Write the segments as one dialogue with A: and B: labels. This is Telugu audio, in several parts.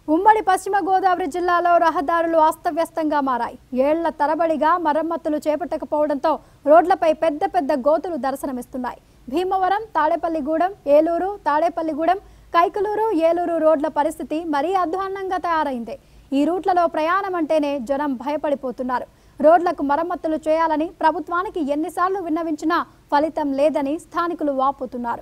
A: ఉమ్మడి పశ్చిమ గోదావరి జిల్లాలో రహదారులు అస్తవ్యస్తంగా మారాయి ఏళ్ల తరబడిగా మరమ్మతులు చేపట్టకపోవడంతో రోడ్లపై పెద్ద పెద్ద గోతులు దర్శనమిస్తున్నాయి భీమవరం తాడేపల్లిగూడెం ఏలూరు తాడేపల్లిగూడెం కైకలూరు ఏలూరు రోడ్ల పరిస్థితి మరీ అధ్వాన్నంగా తయారైంది ఈ రూట్లలో ప్రయాణం అంటేనే జనం భయపడిపోతున్నారు రోడ్లకు మరమ్మతులు చేయాలని ప్రభుత్వానికి ఎన్నిసార్లు విన్నవించినా ఫలితం లేదని స్థానికులు వాపోతున్నారు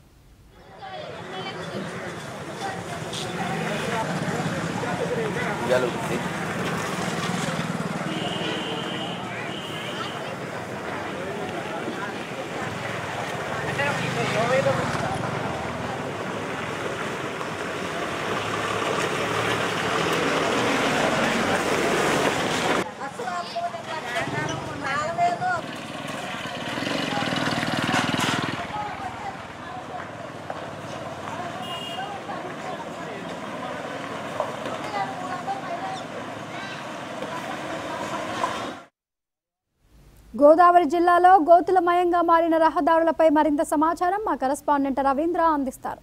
A: గోదావరి జిల్లాలో గోతులమయంగా మారిన రహదారులపై మరింత సమాచారం మా కరెస్పాండెంట్ రవీంద్ర అందిస్తారు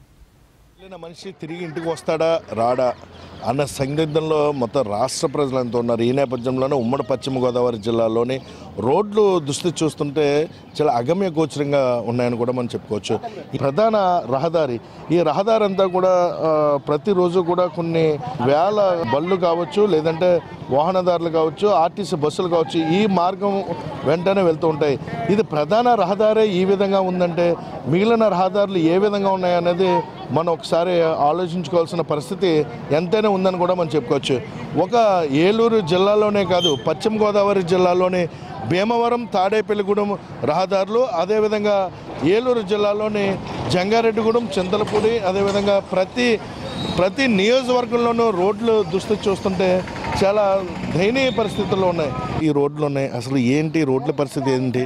B: వెళ్ళిన మనిషి తిరిగి ఇంటికి వస్తాడా రాడా అన్న సందిగ్ధంలో మొత్తం రాష్ట్ర ప్రజలంతా ఉన్నారు ఈ నేపథ్యంలోనే ఉమ్మడి పశ్చిమ గోదావరి జిల్లాలోని రోడ్లు దుస్థితి చూస్తుంటే చాలా అగమ్య గోచరంగా ఉన్నాయని కూడా మనం చెప్పుకోవచ్చు ఈ ప్రధాన రహదారి ఈ రహదారి అంతా కూడా ఆ, ప్రతిరోజు కూడా కొన్ని వేల బళ్ళు కావచ్చు లేదంటే వాహనదారులు కావచ్చు ఆర్టీసీ బస్సులు కావచ్చు ఈ మార్గం వెంటనే వెళ్తూ ఉంటాయి ఇది ప్రధాన రహదారే ఈ విధంగా ఉందంటే మిగిలిన రహదారులు ఏ విధంగా ఉన్నాయనేది మనం ఒకసారి ఆలోచించుకోవాల్సిన పరిస్థితి ఎంతైనా ఉందని కూడా మనం చెప్పుకోవచ్చు ఒక ఏలూరు జిల్లాలోనే కాదు పశ్చిమ గోదావరి జిల్లాలోని భీమవరం తాడేపల్లిగూడెం రహదారులు అదేవిధంగా ఏలూరు జిల్లాలోని జంగారెడ్డిగూడెం చింతలపూడి అదేవిధంగా ప్రతి ప్రతి నియోజకవర్గంలోనూ రోడ్లు దుస్థితి చూస్తుంటే చాలా దయనీయ పరిస్థితుల్లో ఉన్నాయి ఈ రోడ్లు ఉన్నాయి అసలు ఏంటి రోడ్ల పరిస్థితి ఏంటి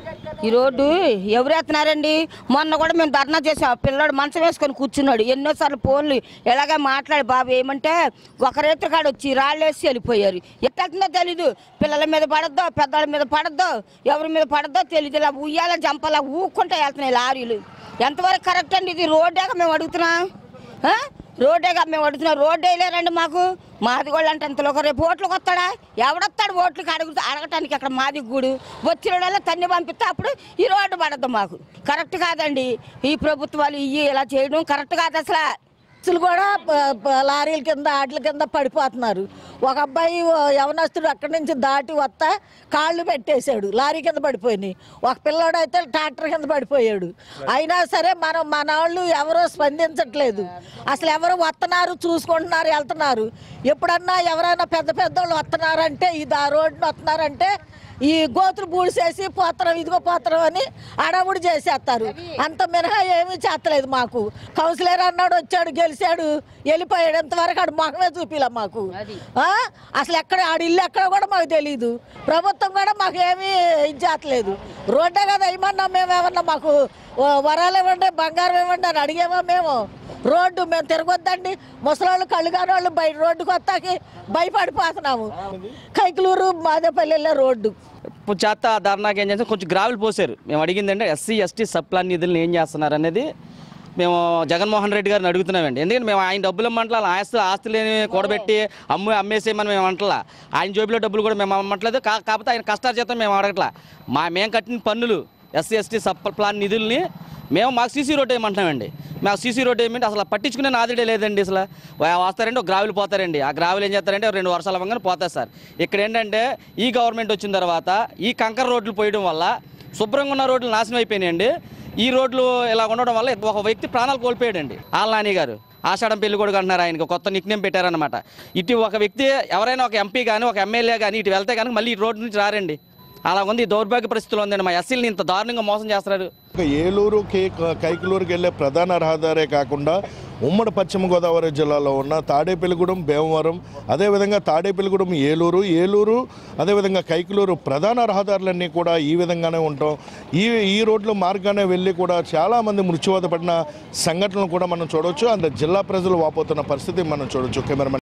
C: ఈ రోడ్డు ఎవరు ఎత్తున్నారండి మొన్న కూడా మేము ధర్నా చేసాం ఆ పిల్లోడు మంచం వేసుకొని కూర్చున్నాడు ఎన్నోసార్లు ఫోన్లు ఎలాగే మాట్లాడి బాబు ఏమంటే ఒకరేత్ర కాడ వచ్చి రాళ్ళేసి వెళ్ళిపోయారు ఎట్టెళ్తుందో తెలీదు పిల్లల మీద పడద్దో పెద్దవాళ్ళ మీద పడద్దో ఎవరి మీద పడద్దో తెలియదు ఇలా ఉయ్యాల జంపలా ఊక్కుంటా వెళ్తున్నాయి లారీలు ఎంతవరకు కరెక్ట్ అండి ఇది రోడ్డేగా మేము అడుగుతున్నాం ఆ? రోడ్డేగా మేము అడుగుతున్నాం రోడ్డు వేయలేరండి మాకు మాది కూడా అంటే అంతలో ఒక రేపు ఓట్లకు వస్తాడా ఎవడొస్తాడు ఓట్లకి అడుగు అడగటానికి అక్కడ మాది గూడు వచ్చిన వాళ్ళ తన్ని పంపిస్తే అప్పుడు ఈ రోడ్డు పడద్దు మాకు కరెక్ట్ కాదండి ఈ ప్రభుత్వాలు ఇవి ఇలా చేయడం కరెక్ట్ కాదు అసలు
D: బస్సులు కూడా ప- ప- లారీల కింద ఆటల కింద పడిపోతున్నారు ఒక అబ్బాయి ఓ యవనస్తుడు అక్కడి నుంచి దాటి వస్తా కాళ్ళు పెట్టేశాడు లారీ కింద పడిపోయినాయి ఒక పిల్లోడు అయితే ట్రాక్టర్ కింద పడిపోయాడు అయినా సరే మనం మన వాళ్ళు ఎవరో స్పందించట్లేదు అసలు ఎవరు వస్తున్నారు చూసుకుంటున్నారు వెళ్తున్నారు ఎప్పుడన్నా ఎవరైనా పెద్ద పెద్దోళ్ళు వస్తున్నారంటే ఇది ఆ రోడ్డున వస్తున్నారంటే ఈ గోతులు బూడిసేసి పోతరం ఇదిగో పోతరం అని అడవుడు చేసేస్తారు అంత మినహా ఏమీ చేస్తలేదు మాకు కౌన్సిలర్ అన్నాడు వచ్చాడు గెలిచాడు వెళ్ళిపోయాడు ఇంతవరకు ఆడు మొహమే చూపిలా మాకు ఆ? అసలు ఎక్కడ ఆడు ఇల్లు ఎక్కడ కూడా మాకు తెలియదు ప్రభుత్వం కూడా మాకు ఏమీ ఇది చేస్తలేదు రోడ్డే కదా ఏమన్నా మేము ఏమన్నా మాకు ఓ వరాలు ఇవ్వండి బంగారం ఇవ్వండి అని అడిగేమా మేము రోడ్డు మేము తిరగొద్దండి ముసలోళ్ళు కళ్ళు కాని వాళ్ళు బయట రోడ్డుకి వస్తాకి భయపడిపోతున్నాము కైకలూరు మాదేపల్లి రోడ్డు
E: ఇప్పుడు చేత ధర్నాకి ఏం చేస్తే కొంచెం గ్రావెల్ పోసారు మేము అడిగిందంటే ఎస్సీ ఎస్టీ సబ్ ప్లాన్ నిధులను ఏం చేస్తున్నారు అనేది మేము జగన్మోహన్ రెడ్డి గారిని అడుగుతున్నామండి ఎందుకంటే మేము ఆయన డబ్బులు ఇమ్మంటలా ఆస్తి ఆస్తులని కూడబెట్టి అమ్ము అమ్మేసేయమని మేము అంటలా ఆయన జోబులో డబ్బులు కూడా మేము అమ్మట్లేదు కా కాకపోతే ఆయన కష్టార్జితం మేము అడగట్లా మా మేము కట్టిన పన్నులు ఎస్సీ ఎస్టీ సబ్ ప్లాన్ నిధుల్ని మేము మాకు సీసీ రోడ్ వేయమంటున్నామండి మాకు సీసీ రోడ్ ఏమంటే అసలు పట్టించుకునే నాదుడే లేదండి అసలు వా- వస్తారండి ఒక గ్రావులు పోతారండి ఆ గ్రావులు ఏం చేస్తారంటే రెండు వర్షాలు అవ్వగానే పోతారు సార్ ఇక్కడ ఏంటంటే ఈ గవర్నమెంట్ వచ్చిన తర్వాత ఈ కంకర రోడ్లు పోయడం వల్ల శుభ్రంగా ఉన్న రోడ్లు నాశనం అయిపోయినాయండి ఈ రోడ్లు ఇలా ఉండడం వల్ల ఒక వ్యక్తి ప్రాణాలు కోల్పోయాడండి ఆల్నాని గారు ఆషాఢం పెళ్లి కొడుకు అంటున్నారు ఆయనకి కొత్త నిక్నేమ్ పెట్టారనమాట ఇటు ఒక వ్యక్తి ఎవరైనా ఒక ఎంపీ కానీ ఒక ఎమ్మెల్యే కానీ ఇటు వెళ్తే కనుక మళ్ళీ ఈ రోడ్డు నుంచి రారండి అలా ఉంది ఈ దౌర్భాగ్య పరిస్థితులు ఉందండి మా ఎస్సీలని ఇంత దారుణంగా మోసం చేస్తున్నారు
B: ఒక ఏలూరు కే కైకలూరుకి వెళ్ళే ప్రధాన రహదారే కాకుండా ఉమ్మడి పశ్చిమ గోదావరి జిల్లాలో ఉన్న తాడేపల్లిగూడెం భీమవరం అదేవిధంగా తాడేపల్లిగూడెం ఏలూరు ఏలూరు అదేవిధంగా కైకలూరు ప్రధాన రహదారులన్నీ కూడా ఈ విధంగానే ఉంటాం ఈ ఈ రోడ్ల మార్గానే వెళ్ళి కూడా చాలామంది మృత్యువాత పడిన సంఘటనలు కూడా మనం చూడవచ్చు అంత జిల్లా ప్రజలు వాపోతున్న పరిస్థితి మనం చూడవచ్చు కెమెరామెన్